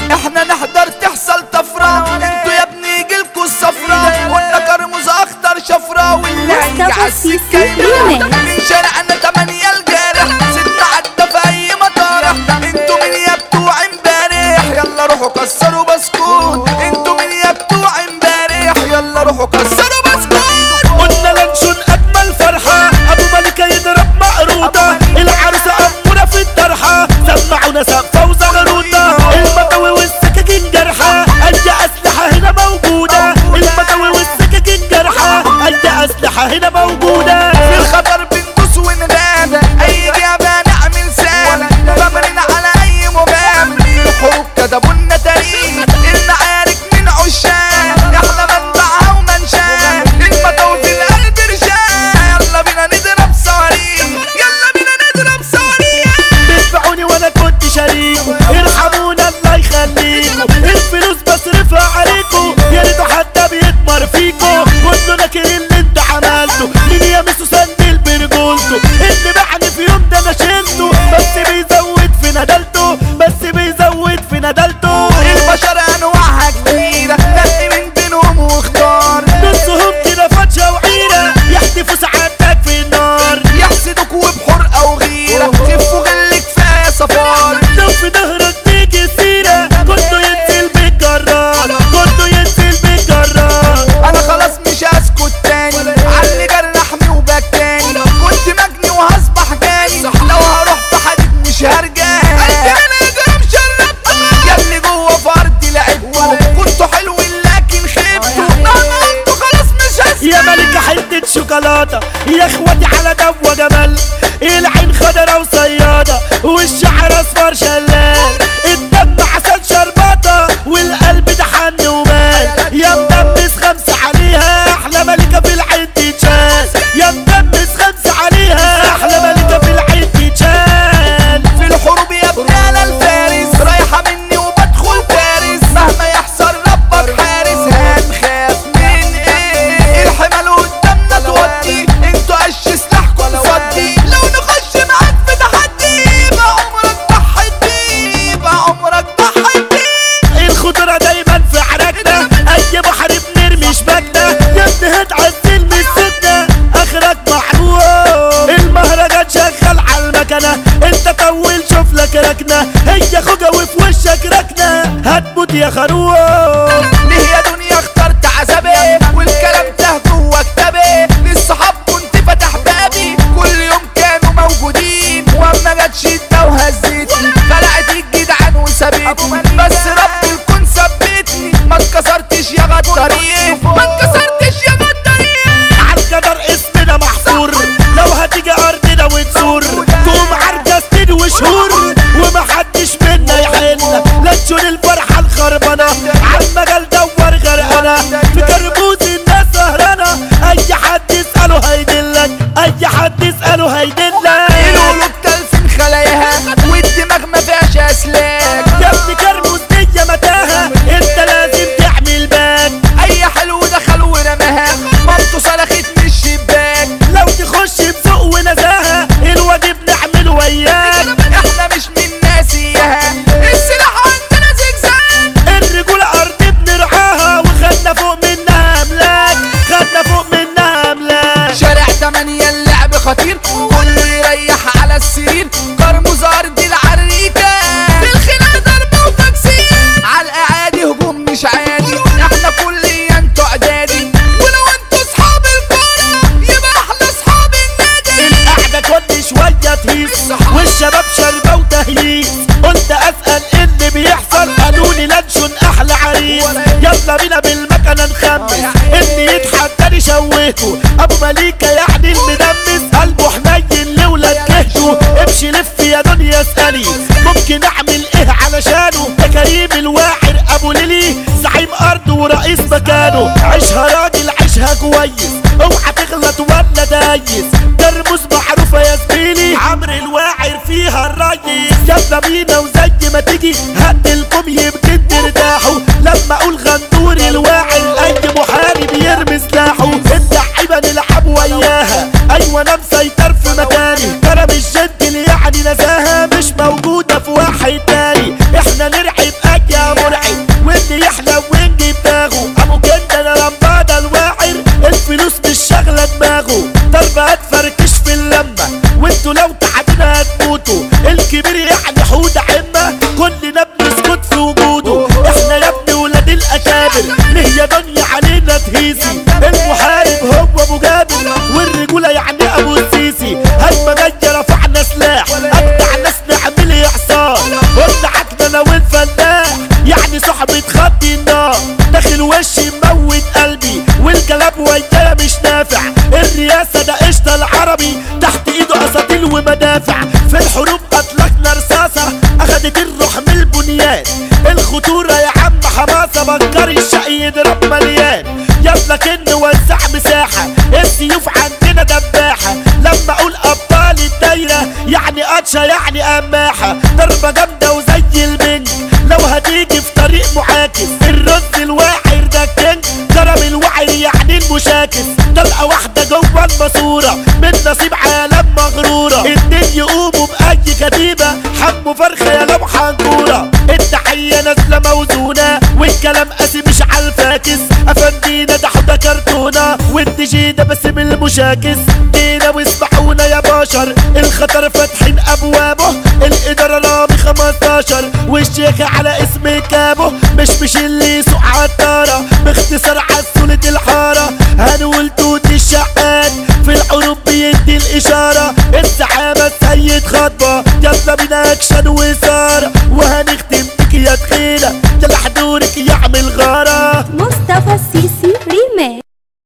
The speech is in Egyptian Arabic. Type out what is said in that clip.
احنا نحضر تحصل طفرة انتوا يا ابني يجيلكوا الصفرة قلنا كرموز اخضر شفرة واللي هيجي مصطفى عالسكة السيسي يموت ريميكس. من شارعنا تمانية الجارح ستة عدى في اي مطارح انتوا من يا بتوع امبارح يلا روحوا كسروا بسكوت انتوا من يا بتوع امبارح يلا روحوا كسروا بسكوت قلنا لنشون اجمل فرحه ابو ملكه يضرب مقروطه العروسه اموره في الطرحه سمعونا سقفه وزغروطه المطوي والسكاكين جرحه اي اسلحه هنا موجوده المطوي والسكاكين جرحه اي اسلحه هنا موجوده في الخطر بندوس ونبان اي جابة نعمل سان غامرين على اي مغامر في الحروب كتبوا لنا تاريخ المعارك من عشان احنا منبعها ومنشان المطوي في القلب رشان يلا بينا نضرب صواريخ يلا بينا نضرب صواريخ بتبيعوني وانا كنت شريك ارحمونا الله يخليكم الفلوس بصرفها عليكم يا ريتوا حتى بيتمر فيكم كله ناكر اللي انت عملته مين يا ميسو سندل برجولته اللي بعني في يوم ده انا شلته بس بيزود في ندلته بس بيزود في ندلته البشر انواعها كتيرة نقي من بينهم واختار نصهم كده فتشة وعيرة يحدفوا سعادتك في النار يحسدوك وبحرقة وغيرة خفوا غل كفاية صفار لو في ظهرك تيجي سيرة كله ينزل بالجرار كله ينزل بالجرار انا خلاص مش هسكت تاني علي جرحني وبكاني كنت مجني وهصبح جاني لو هروح في حديد مش هرجع انا جرم شربته يا اللي جوه في ارضي لعبته كنتوا حلوين لكن خيبتوا مهما انتوا خلاص مش هسكت يا ملكة حتة شوكولاتة يا اخواتي على دب وجمال العين خضرا وصيادة والشعر اصفر شلال الدم عسل شربطة والقلب ده حن ومال يا مدمس خمسة عليها احلى ملكة في العين تتشال يا مدمس خمسة عليها احلى ملكة في العين تتشال في الحروب يا ابن انا الفارس رايحة مني وبدخل باريس مهما يحصل ربك حارس هنخاف من ايه الحمل قدامنا تودي انتوا قش سلاحكم صدي لو نخش معاك في تحدي يبقى عمرك ضحيت بيه يبقى عمرك ضحيت بيه الخضرة دايما في عركنا اي بحر بنرمي شبكنا يا ابن هتعدل من السكة اخرك معروف المهرجان شغال على المكنة انت طول شوف لك ركنة هي خوجة وفي وشك ركنة هتموت يا خروف ليه يا دنيا اخترت عذابي والكلام ده جوه كتابي للصحاب كنت فاتح بابي كل يوم كانوا موجودين واما جت شده وهزتني خلعت الجدعان وسابتني بس رب الكون ثبتني ما اتكسرتش يا غدارين ما اتكسرتش يا غدارين عالجدر اسمنا محفور لو هتيجي ارضنا وتزور تقوم عرجة سنين وشهور ومحدش منا يحلنا لا تشون الفرحة الخربانة عالمجال دور غرقانة في كربوز الناس سهرانة اي حد يسأله هيدلك اي حد يسأله هيدلك القلوب تلفين خلاياها والدماغ ما فيهاش اسلاك يا ابني كرموز دي متاهة انت لازم تعمل باك اي حلو دخل ورماها مامته صرخت من الشباك لو تخش بذوق ونزاهة الواجب نعمل وياك احنا مش من ناس اياها السلاح عندنا زجزاج الرجولة أرض بنرعاها وخدنا فوق منها أملاك خدنا فوق منها أملاك شارع تمانية اللعب خطير كله يريح على السرير كرموز ارض العريكة في الخناق ضرب وتكسير على الاعادي هجوم مش عادي احنا كليا انتوا اعدادي ولو انتوا اصحاب الكورة يبقى احلى اصحاب النادي القعدة كل شوية تهيس والشباب شربة وتهييس قلت أسأل إيه اللي بيحصل قالوا لي لانشون أحلى عريس يلا بينا بالمكنة نخمس اللي يتحداني شوهته أبو مليكة يعني المدمس قلبه حنين لولاد كهته امشي لف يا دنيا اسألي ممكن أعمل إيه علشانه ده كريم الواعر أبو ليلي زعيم أرض ورئيس مكانه عيشها راجل عيشها كويس اوعى تغلط ولا دايس ترمز معروفة يا زميلي عمرو الواعر فيها الريس يلا بينا وزي ما تيجي هدلكم يمكن ترتاحوا لما اقول غندور الواعر اي محارب يرمي سلاحه اللعيبة نلعب وياها ايوه انا مسيطر في مكاني كرم الجد اللي يعني نزاهة مش موجودة في واحد تاني احنا نرعب اي على دماغه ضربة هتفركش في اللمة وانتوا لو تعبين هتموتوا الكبير يعني حود عمة كلنا بنسكت في وجوده احنا يا ابني ولاد الاكابر ليه يا دنيا علينا تهيسي المحارب هو ابو جابر والرجولة يعني ابو السيسي هجمة جاية رفعنا سلاح ابدع ناس نعمل اعصار قلنا عكنا انا والفلاح يعني صاحبي تخطي النار داخل وشي مموت قلبي والكلام ويايا مش نافع الرئاسة ده قشطة العربي تحت ايده اساطيل ومدافع في الحروب اطلقنا رصاصة اخدت الروح من البنيان الخطورة يا عم حماسة بكر الشقي يضرب مليان يلا كن وزع مساحة السيوف عندنا دباحة لما اقول ابطال الدايرة يعني قدشة يعني قماحة ضربة جامدة وزي المنج لو هتيجي في طريق معاكس الرز الواعر ده الكنج كرم الوعر يعني المشاكس طلقة واحدة جوه الماسورة من نصيب عالم مغرورة اتنين يقوموا بأي كتيبة حموا فرخة يا لو حنجورة التحية نازلة موزونة والكلام قاسي مش عالفاكس افندينا ده حدا كرتونة والدي جي ده باسم المشاكس دينا واسمعونا يا بشر الخطر فاتحين ابوابه الادارة رامي 15 والشيخ على اسم كابه مش مش اللي يسوق عالطارة باختصار عسولة الحارة هنقول توت الشقات في الحروب بيدي الاشارة الزعامة السيد خطبة يلا بينا اكشن وسا